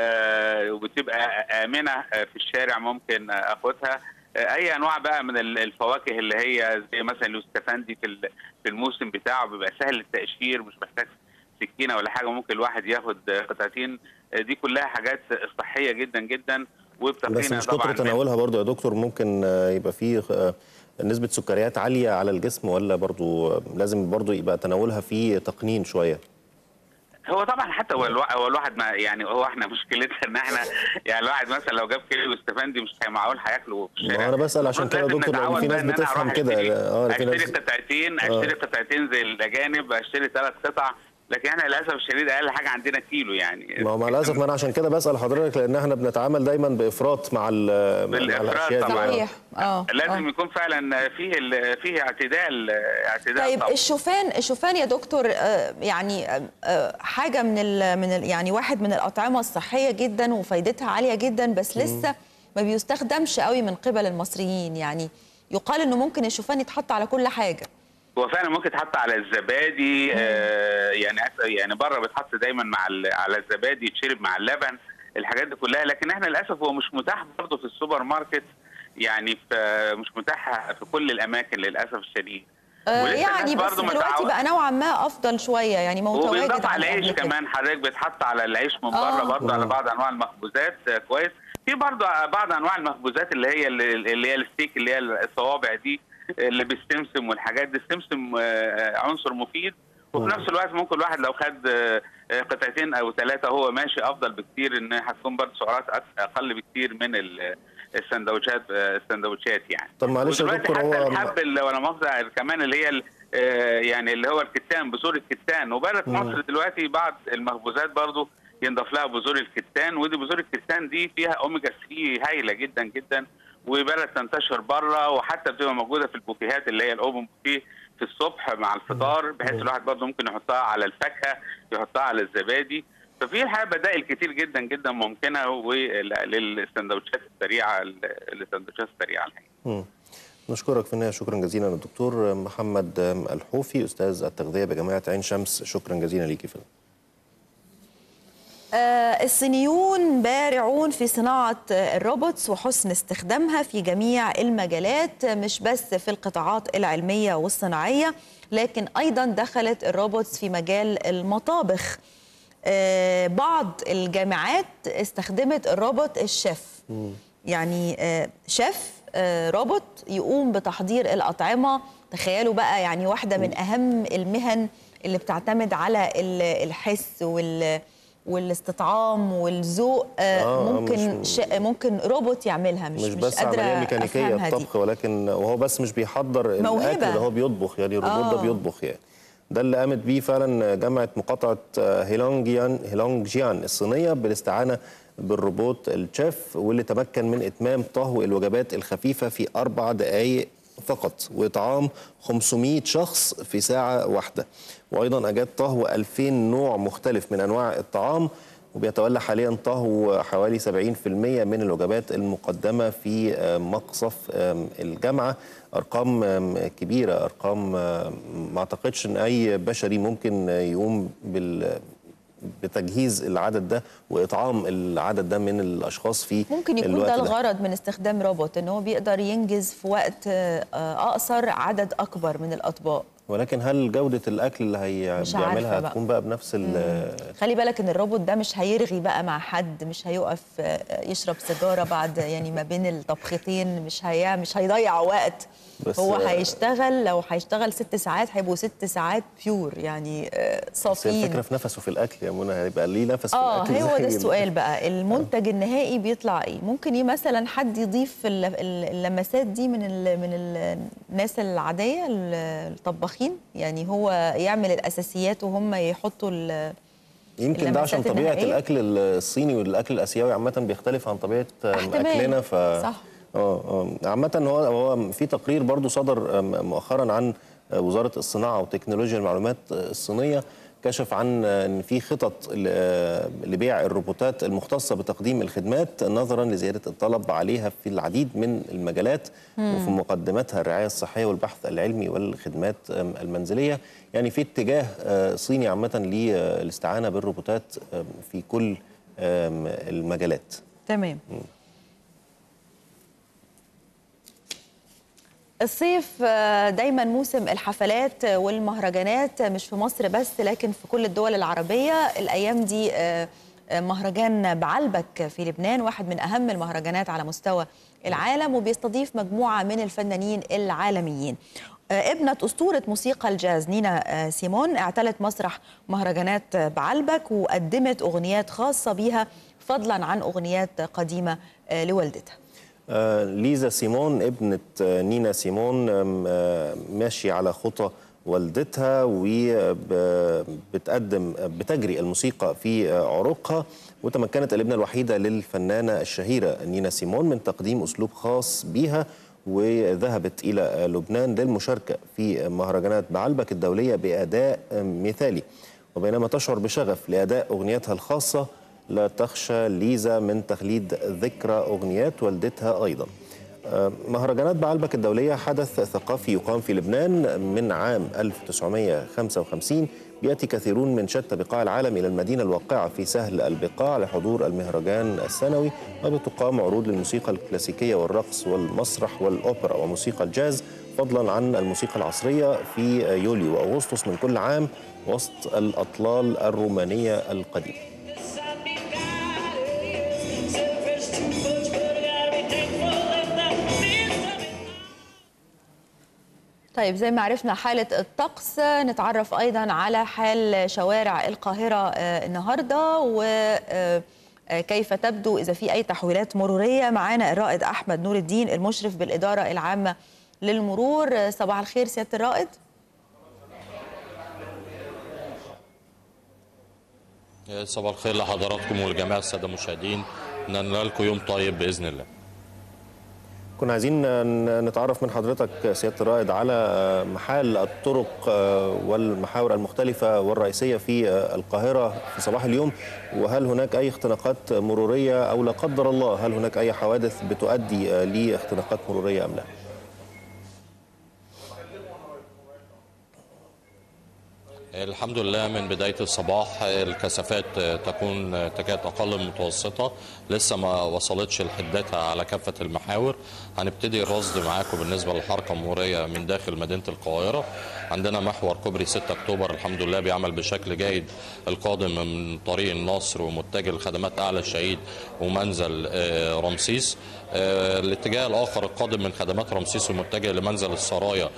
آه، وبتبقى امنه آه، في الشارع ممكن آه، اخدها آه، اي انواع بقى من ال- الفواكه اللي هي زي مثلا الاستفندي في ال- في الموسم بتاعه بيبقى سهل التقشير مش محتاج سكينه ولا حاجه ممكن الواحد ياخد قطعتين آه، دي كلها حاجات صحيه جدا جدا بس وبتقينا مش طبعا كتر من- تناولها برضو يا دكتور ممكن آه، يبقى فيه آه، نسبة سكريات عالية على الجسم ولا برضو آه، لازم برضو يبقى تناولها فيه تقنين شوية هو طبعا حتى هو الوا- هو الواحد ما يعني هو احنا مشكلتنا ان احنا يعني الواحد مثلا لو جاب كيلو استفندي مش هي- معقول هياكله في الشارع ما أنا بسأل عشان كده يا لازم دكتور، لأن نتعود في بقى ناس إن أنا بتفهم أروح كده. أشتري- آه، في ناس- اشتري قطعتين آه. اشتري قطعتين زي الاجانب اشتري ثلاث قطع لكن احنا للاسف الشديد اقل حاجه عندنا كيلو يعني ما هو مع الأسف ما أنا عشان كده بسأل حضرتك لأن احنا بنتعامل دايما بإفراط مع ال- مع بالافراط الأشياء دي طبعا اه لازم يكون فعلا فيه ال- فيه اعتدال اعتدال طيب طبعا. الشوفان الشوفان يا دكتور آه، يعني آه، آه، حاجه من ال من ال يعني واحد من الاطعمه الصحيه جدا وفايدتها عاليه جدا بس مم. لسه ما بيستخدمش قوي من قبل المصريين يعني يقال انه ممكن الشوفان يتحط على كل حاجه هو فعلا ممكن يتحط على الزبادي آه يعني أس- يعني بره بيتحط دايما مع ال- على الزبادي يتشرب مع اللبن الحاجات دي كلها لكن احنا للاسف هو مش متاح برضه في السوبر ماركت يعني في مش متاح في كل الاماكن للاسف الشديد آه، ولسه يعني الناس بس برضه دلوقتي متعود- بقى نوعا ما افضل شويه يعني متواجد وبينضاف عن على قبل العيش كده. كمان حضرتك بيتحط على العيش من آه. بره برضه على بعض انواع المخبوزات آه، كويس في برضه بعض انواع المخبوزات اللي هي اللي هي الستيك اللي هي الصوابع دي اللي بالسمسم والحاجات دي السمسم آه، عنصر مفيد وفي نفس الوقت ممكن الواحد لو خد آه، آه، قطعتين او ثلاثه هو ماشي افضل بكتير ان هتكون برضه سعرات أك- اقل بكتير من ال- السندوتشات آه، السندوتشات يعني طب معلش يا ودلوقتي دكتور حتى هو الحب اللي ولا مؤاخذه كمان اللي هي ال- آه، يعني اللي هو الكتان بذور الكتان وبدات مم. مصر دلوقتي بعض المخبوزات برضو ينضاف لها بذور الكتان ودي بذور الكتان دي فيها اوميجا 3 هايله جدا جدا وبدات تنتشر بره وحتى بتبقى موجوده في البوفيهات اللي هي الاوبن بوفيه في الصبح مع الفطار بحيث الواحد برضه ممكن يحطها على الفاكهه يحطها على الزبادي ففي الحقيقه بدائل كتير جدا جدا ممكنه للسندوتشات السريعه للسندوتشات السريعه الحقيقه مم. نشكرك في النهاية شكرا جزيلا الدكتور محمد الحوفي أستاذ التغذية بجامعة عين شمس شكرا جزيلا ليكي فندم آه، الصينيون بارعون في صناعة آه، الروبوتس وحسن استخدامها في جميع المجالات آه، مش بس في القطاعات العلمية والصناعية لكن أيضا دخلت الروبوتس في مجال المطابخ آه، بعض الجامعات استخدمت الروبوت الشيف يعني آه، شيف آه، روبوت يقوم بتحضير الأطعمة تخيلوا بقى يعني واحدة من أهم المهن اللي بتعتمد على ال- الحس وال والاستطعام والذوق آه، آه، ممكن مش- ش... ممكن روبوت يعملها مش مش بس قادرة عملية ميكانيكية أفهمها دي. الطبخ ولكن وهو بس مش بيحضر موهبة. الأكل ده هو بيطبخ يعني الروبوت آه. ده بيطبخ يعني ده اللي قامت بيه فعلا جامعة مقاطعة آه، هيلونجيان هيلونججيان الصينية بالاستعانة بالروبوت الشيف واللي تمكن من إتمام طهو الوجبات الخفيفة في أربع دقائق فقط وإطعام 500 شخص في ساعة واحدة وأيضا أجاد طهو 2000 نوع مختلف من أنواع الطعام وبيتولى حاليا طهو حوالي 70% من الوجبات المقدمة في آه، مقصف آم، الجامعة أرقام آم، كبيرة أرقام آم، ما أعتقدش أن أي بشري ممكن آه، يقوم بال بتجهيز العدد ده واطعام العدد ده من الاشخاص في ممكن يكون الوقت ده الغرض من استخدام روبوت ان هو بيقدر ينجز في وقت آه، آه، اقصر عدد اكبر من الاطباق ولكن هل جوده الاكل اللي هي مش عارفة بيعملها بقى. هتكون بقى بنفس ال خلي بالك ان الروبوت ده مش هيرغي بقى مع حد مش هيقف آه، يشرب سيجاره بعد يعني ما بين الطبختين مش هي مش هيضيع وقت بس، هو آه، هيشتغل لو هيشتغل ست ساعات هيبقوا ست ساعات بيور يعني آه، بس هي صافيين الفكره في نفسه في الاكل يا منى هيبقى ليه نفس اه في الاكل هو زي ده ال- السؤال بقى المنتج النهائي بيطلع ايه ممكن ايه مثلا حد يضيف ال- ال- اللمسات دي من ال من ال الناس العاديه ال- الطباخين يعني هو يعمل الاساسيات وهم يحطوا ال- يمكن ده عشان اللمسات طبيعه النهائية. الاكل الصيني والاكل الاسيوي عامه بيختلف عن طبيعه احتمال. اكلنا ف صح. اه اه عامة هو هو في تقرير برضو صدر آم، مؤخرا عن آه، وزارة الصناعة وتكنولوجيا المعلومات آه، الصينية كشف عن آه، ان في خطط ل- آه، لبيع الروبوتات المختصة بتقديم الخدمات نظرا لزيادة الطلب عليها في العديد من المجالات مم. وفي مقدمتها الرعاية الصحية والبحث العلمي والخدمات آم، المنزلية يعني في اتجاه آه، صيني عامة للاستعانة بالروبوتات آم، في كل آم، المجالات تمام الصيف آه، دايما موسم الحفلات والمهرجانات مش في مصر بس لكن في كل الدول العربية الأيام دي آه، آه، مهرجان بعلبك في لبنان واحد من أهم المهرجانات على مستوى العالم وبيستضيف مجموعة من الفنانين العالميين آه، ابنة أسطورة موسيقى الجاز نينا آه، سيمون اعتلت مسرح مهرجانات آه، بعلبك وقدمت أغنيات خاصة بيها فضلا عن أغنيات قديمة آه، لوالدتها آه، ليزا سيمون ابنة آه، نينا سيمون آم، آه، ماشي على خطى والدتها وبتقدم بتجري الموسيقى في آه، عروقها وتمكنت الابنة الوحيدة للفنانة الشهيرة نينا سيمون من تقديم أسلوب خاص بيها وذهبت إلى آه، لبنان للمشاركة في مهرجانات بعلبك الدولية بأداء آه، مثالي وبينما تشعر بشغف لأداء أغنيتها الخاصة لا تخشى ليزا من تخليد ذكرى أغنيات والدتها أيضا آه، مهرجانات بعلبك الدولية حدث ثقافي يقام في لبنان من عام 1955 بيأتي كثيرون من شتى بقاع العالم إلى المدينة الواقعة في سهل البقاع لحضور المهرجان السنوي وبتقام عروض للموسيقى الكلاسيكية والرقص والمسرح والأوبرا وموسيقى الجاز فضلا عن الموسيقى العصرية في يوليو وأغسطس من كل عام وسط الأطلال الرومانية القديمة طيب زي ما عرفنا حالة الطقس نتعرف أيضا على حال شوارع القاهرة آه، النهاردة وكيف تبدو إذا في أي تحويلات مرورية معانا الرائد أحمد نور الدين المشرف بالإدارة العامة للمرور آه، صباح الخير سيادة الرائد صباح الخير لحضراتكم ولجميع الساده المشاهدين نتمنى لكم يوم طيب باذن الله كنا عايزين ن- نتعرف من حضرتك سيادة الرائد على محال الطرق والمحاور المختلفة والرئيسية في القاهرة في صباح اليوم وهل هناك أي اختناقات مرورية أو لا قدر الله هل هناك أي حوادث بتؤدي لاختناقات مرورية أم لا؟ الحمد لله من بداية الصباح الكثافات تكون تكاد أقل من المتوسطة لسه ما وصلتش لحدتها على كافة المحاور هنبتدي الرصد معاكم بالنسبة للحركة المرورية من داخل مدينة القاهرة عندنا محور كوبري 6 أكتوبر الحمد لله بيعمل بشكل جيد القادم من طريق النصر ومتجه لخدمات أعلى الشهيد ومنزل آه، رمسيس آه، الاتجاه الآخر القادم من خدمات رمسيس ومتجه لمنزل السرايا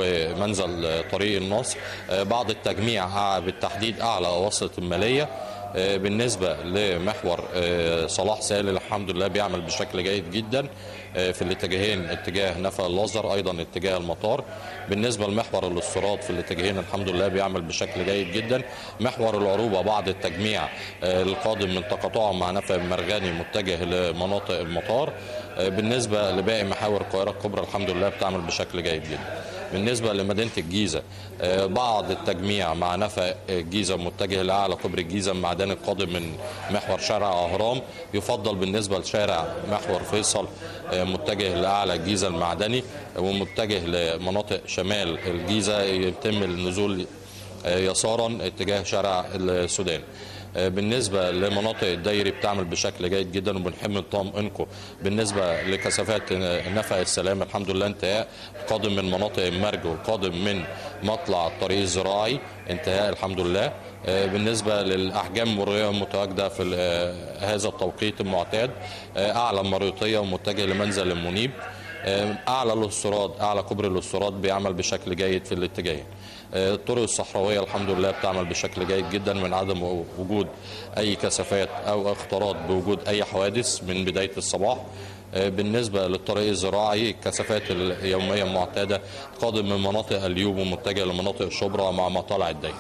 ومنزل آه، طريق النصر آه، بعض التجميع آه، بالتحديد أعلى وسط المالية آه، بالنسبة لمحور آه، صلاح سالم الحمد لله بيعمل بشكل جيد جدا آه، في الاتجاهين اتجاه نفق اللازر ايضا اتجاه المطار بالنسبه لمحور الاستيراد في الاتجاهين الحمد لله بيعمل بشكل جيد جدا محور العروبه بعد التجميع آه، القادم من تقاطعه مع نفق المرغني متجه لمناطق المطار آه، بالنسبه لباقي محاور القاهره الكبرى الحمد لله بتعمل بشكل جيد جدا بالنسبة لمدينة الجيزة آه، بعض التجميع مع نفق الجيزة متجه لأعلى كوبري الجيزة المعدني القادم من محور شارع أهرام يفضل بالنسبة لشارع محور فيصل آه، متجه لأعلى الجيزة المعدني ومتجه لمناطق شمال الجيزة يتم النزول آه، يسارا اتجاه شارع السودان آه، بالنسبة لمناطق الدايري بتعمل بشكل جيد جدا وبنحب نطمئنكم بالنسبة لكثافات آه، نفق السلام الحمد لله انتهاء قادم من مناطق المرج والقادم من مطلع الطريق الزراعي انتهاء الحمد لله آه، بالنسبة للأحجام المرورية المتواجدة في ال- آه، هذا التوقيت المعتاد آه، أعلى مريطية ومتجه لمنزل المنيب آه، أعلى الاستيراد أعلى كوبري الاستيراد بيعمل بشكل جيد في الاتجاهين آه، الطرق الصحراوية الحمد لله بتعمل بشكل جيد جدا من عدم وجود أي كثافات أو اختلاط بوجود أي حوادث من بداية الصباح آه، بالنسبة للطريق الزراعي الكثافات اليومية المعتادة قادم من مناطق اليوب ومتجه لمناطق شبرا مع مطالع الدين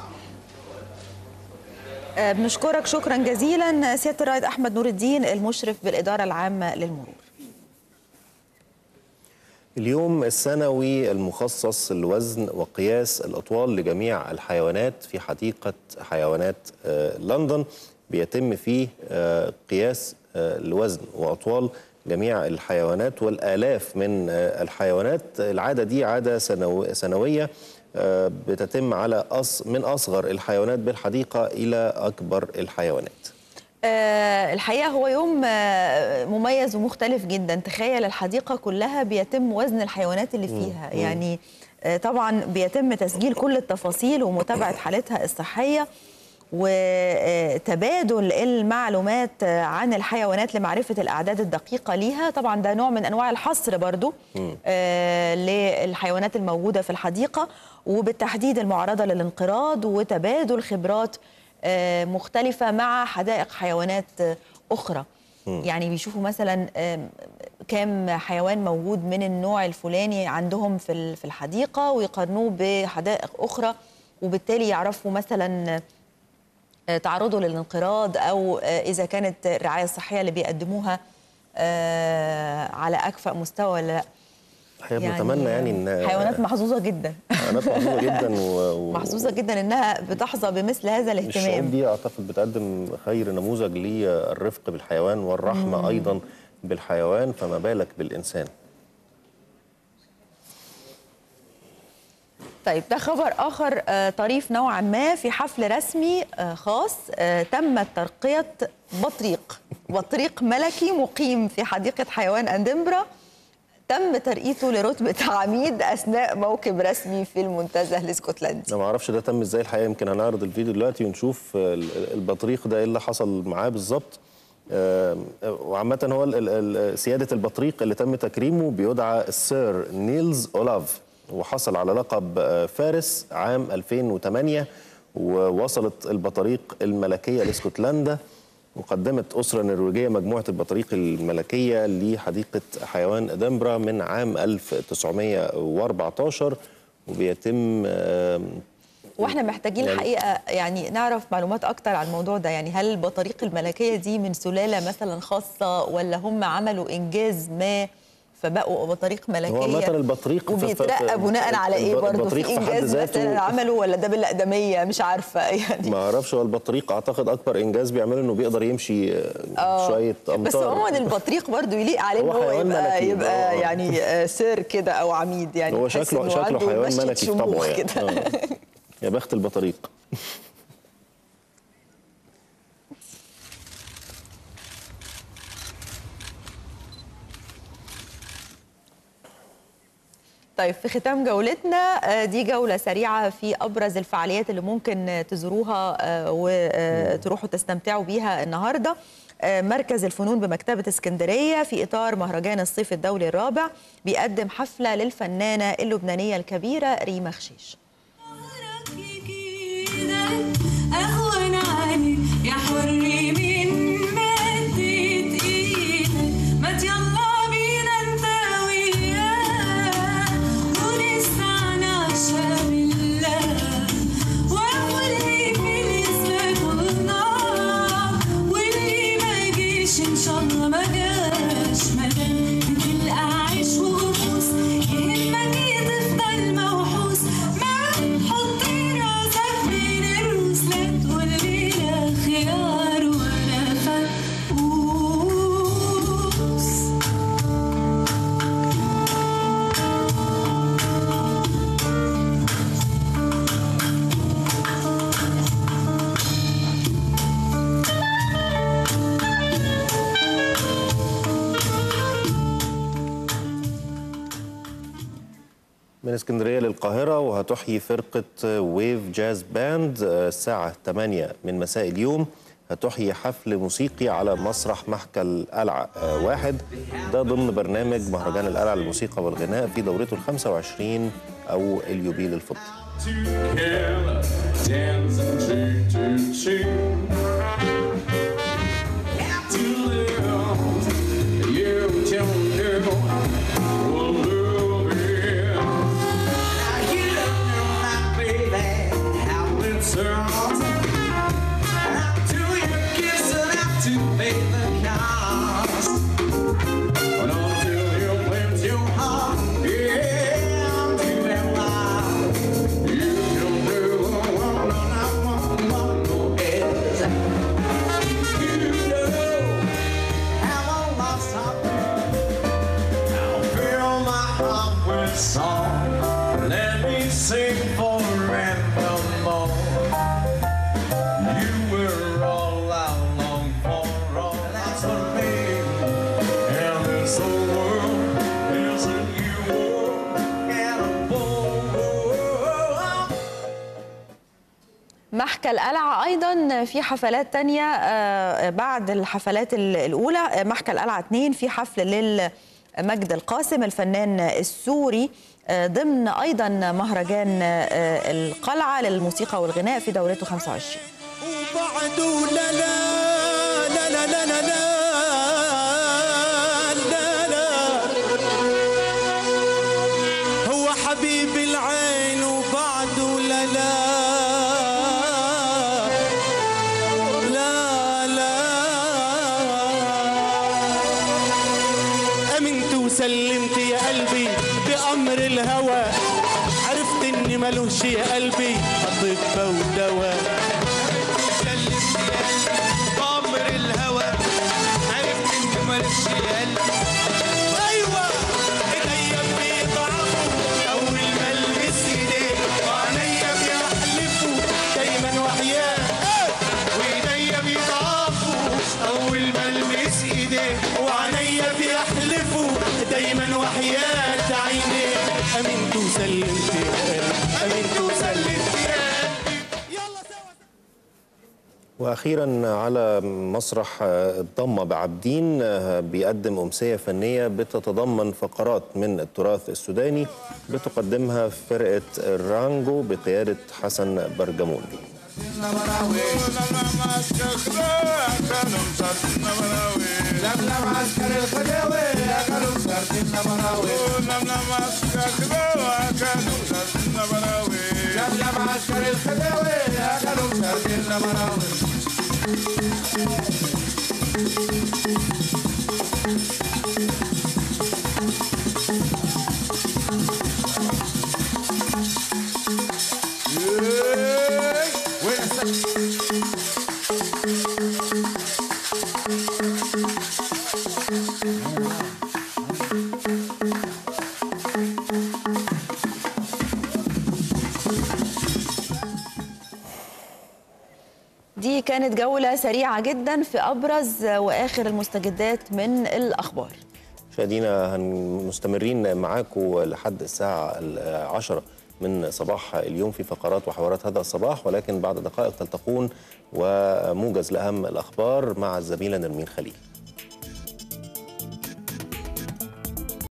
آه، بنشكرك شكرا جزيلا سيادة الرائد أحمد نور الدين المشرف بالإدارة العامة للمرور اليوم السنوي المخصص لوزن وقياس الأطوال لجميع الحيوانات في حديقة حيوانات آه، لندن بيتم فيه آه، قياس آه، الوزن وأطوال جميع الحيوانات والآلاف من آه، الحيوانات العادة دي عادة سنو- سنوية آه، بتتم على أص من أصغر الحيوانات بالحديقة إلى أكبر الحيوانات آه، الحقيقة هو يوم آه، مميز ومختلف جدا تخيل الحديقة كلها بيتم وزن الحيوانات اللي فيها مم. يعني آه، طبعا بيتم تسجيل كل التفاصيل ومتابعة حالتها الصحية وتبادل المعلومات عن الحيوانات لمعرفة الأعداد الدقيقة ليها طبعا ده نوع من أنواع الحصر برضو آه، للحيوانات الموجودة في الحديقة وبالتحديد المعرضة للانقراض وتبادل خبرات آه، مختلفة مع حدائق حيوانات آه، أخرى مم. يعني بيشوفوا مثلا آم، كام حيوان موجود من النوع الفلاني عندهم في ال- في الحديقة ويقارنوه بحدائق أخرى وبالتالي يعرفوا مثلا آه، تعرضوا للانقراض أو آه، إذا كانت الرعاية الصحية اللي بيقدموها آه، على أكفأ مستوى ولا لا الحقيقه بنتمنى يعني ان حيوانات محظوظة جدا حيوانات محظوظه جدا و... و... محظوظة جدا إنها بتحظى بمثل هذا الشعوب الاهتمام دي اعتقد بتقدم خير نموذج للرفق بالحيوان والرحمه مم. ايضا بالحيوان فما بالك بالانسان طيب ده خبر آخر آه، طريف نوعا ما في حفل رسمي آه، خاص آه، تمت ترقية بطريق بطريق ملكي مقيم في حديقة حيوان أندنبرا تم ترقيته لرتبة عميد أثناء موكب رسمي في المنتزه الاسكتلندي انا ما اعرفش ده تم ازاي الحقيقه يمكن هنعرض الفيديو دلوقتي ونشوف ال- البطريق ده ايه اللي حصل معاه بالظبط آم، وعامة هو ال- ال- ال- سيادة البطريق اللي تم تكريمه بيدعى السير نيلز أولاف وحصل على لقب آه، فارس عام 2008 ووصلت البطريق الملكية لاسكتلندا وقدمت أسرة نرويجية مجموعة البطريق الملكية لحديقة حيوان إدنبرا من عام 1914 وبيتم آم، واحنا محتاجين يعني- الحقيقه يعني نعرف معلومات اكتر عن الموضوع ده يعني هل البطاريق الملكيه دي من سلاله مثلا خاصه ولا هم عملوا انجاز ما فبقوا بطاريق ملكيه هو مثلا البطريق في- وبيترقى في- بناء على ايه الب- برضه البطريق في في حد انجاز ذاته- مثلا عمله ولا ده بالاقدميه مش عارفه يعني ما اعرفش هو البطريق اعتقد اكبر انجاز بيعمله انه بيقدر يمشي آه، آه. شويه امتار بس عموما البطريق برضه يليق عليه ان هو هو حيوان يبقى ملكي، يبقى آه. يعني آه، سير كده او عميد يعني هو تحس شكله إنه شكله عنده حيوان مشية ملكي في طبعه شموخ يعني كده. آه. يا بخت البطريق طيب في ختام جولتنا آه، دي جولة سريعة في أبرز الفعاليات اللي ممكن آه، تزوروها آه، وتروحوا تستمتعوا بيها النهاردة آه، مركز الفنون بمكتبة اسكندرية في إطار مهرجان الصيف الدولي الرابع بيقدم حفلة للفنانة اللبنانية الكبيرة ريما خشيش أهون عليك يا حري من مدت إيدك ما يلا بينا انت وياه ونستعنى بالله وأول هيك نسبة النار واللي ما يجيش إن شاء الله ما جاش مدام بتلقى عيش وغفوس يهمك تفضل موحوس ما حطي راسك بين الروس لا تقولي لا خيار ولا فقوس من اسكندريه للقاهره وهتحيي فرقه ويف جاز باند آه، الساعه 8 من مساء اليوم هتحيي حفل موسيقي على مسرح محكى القلعه آه، واحد ده ضمن برنامج مهرجان القلعه للموسيقى والغناء في دورته ال 25 او اليوبيل الفضي together, dancing cheek to cheek. To live, you don't know what love is. Now you don't know my baby, how it sounds. And after you kiss and after pay the cost. But until you cleanse your heart, yeah, to that life. You don't know what I want, what no is. You know how I lost I Now fill my heart with song. Let me sing forevermore. You were all I long for. محكى القلعة أيضا في حفلات تانية آه، بعد الحفلات ال- الأولى آه، محكى القلعة 2 في حفل للمجد القاسم الفنان السوري آه، ضمن أيضا مهرجان آه، القلعة للموسيقى والغناء في دورته 25 وبعده لا لا لا لا لا لا لا لا لا هو حبيب العين وبعده لا لا لا لا امنت وسلمت يا قلبي بامر الهوى عرفت اني ملوش يا قلبي اطباء ودواء بأمر الهوى عرفت انه مالكش قلب ايوه ايديا بيضعفوا اول ما البس ايديه وعينيا بيحلفوا دايما وحياه وايديا بيضعفوا اول ما البس ايديه وعينيا بيحلفوا دايما وحياه عينيه امنت وسلمت يا قلبي امنت وسلمت يا واخيرا على مسرح الضمه بعبدين بيقدم امسيه فنيه بتتضمن فقرات من التراث السوداني بتقدمها فرقه الرانجو بقياده حسن برجمون لملم عسكر الخداوي يا كانوا مسرتين نبراوي لملم عسكر الخداوي يا كانوا مسرتين نبراوي لملم عسكر الخداوي يا كانوا مسرتين نبراوي وين دي كانت جولة سريعة جدا في أبرز وآخر المستجدات من الأخبار مشاهدينا هن- مستمرين معاكم لحد الساعة العشرة من صباح اليوم في فقرات وحوارات هذا الصباح ولكن بعد دقائق تلتقون وموجز لأهم الأخبار مع الزميلة نرمين خليل